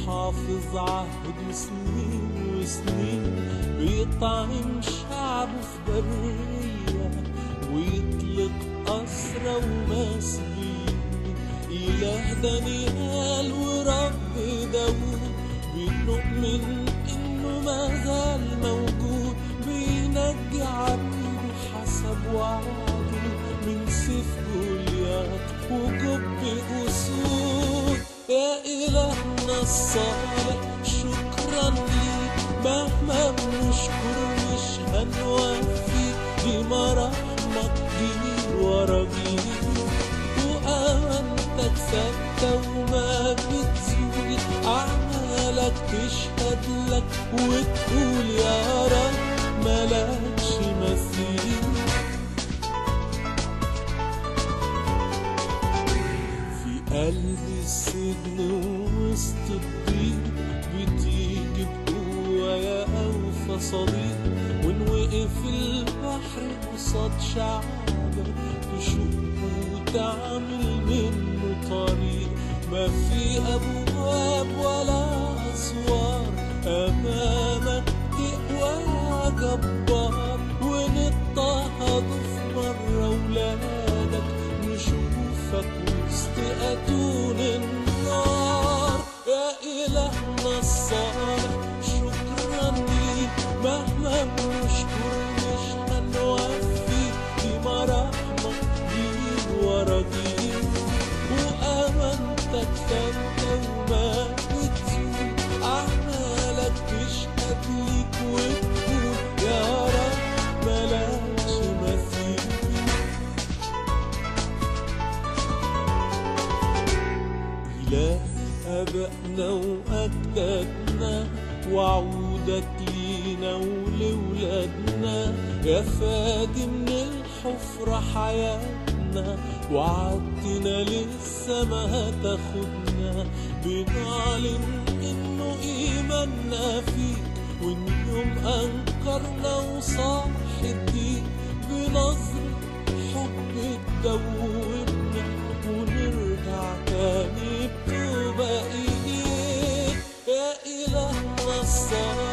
حافظ عهد سنين وسنين بيطعم شعبه في برية ويطلق أسرى ومسجين إله دانيال ورب داوود بنؤمن إنه ما زال موجود بينجي عبيده حسب وعده من سيف جوليات وجب أسود يا إلهنا الصالح شكرا ليك مهما بنشكر مش هنوفي دي مراحمك جيل ورا جيل وأمانتك ثابتة وما بتزول أعمالك تشهد لك وتقول يا رب ملكش مثيل في قلب السجن ووسط الضيق بتيجي بقوة يا أوفى صديق وإن وقف البحر قصاد شعبك تشوفه وتعمل منه طريق ما في أبواب ولا أسوار أمامك تقوى يا جبار ونضطهد في مرة ولادك نشوفك وسط أتون النار يا إلهنا الصالح شكرا ليك مهما بنشكر مش هنوفي دي مراحمك جيل ورا جيل وأمانتك ثابتة وما بتزول أعمالك تشهد ليك وتقول يا رب ملكش مثيل إله آبائنا وأجدادنا وعودك لينا ولولادنا يا فادي من الحفرة حياتنا وعدتنا لسه ما هتاخدنا بنعلن إنه إيماننا فيك وإن يوم أنكرنا وصاح الدين بنظرة حب تدوبنا ونرجع تاني بتوبة إليك يا إلهنا الصالح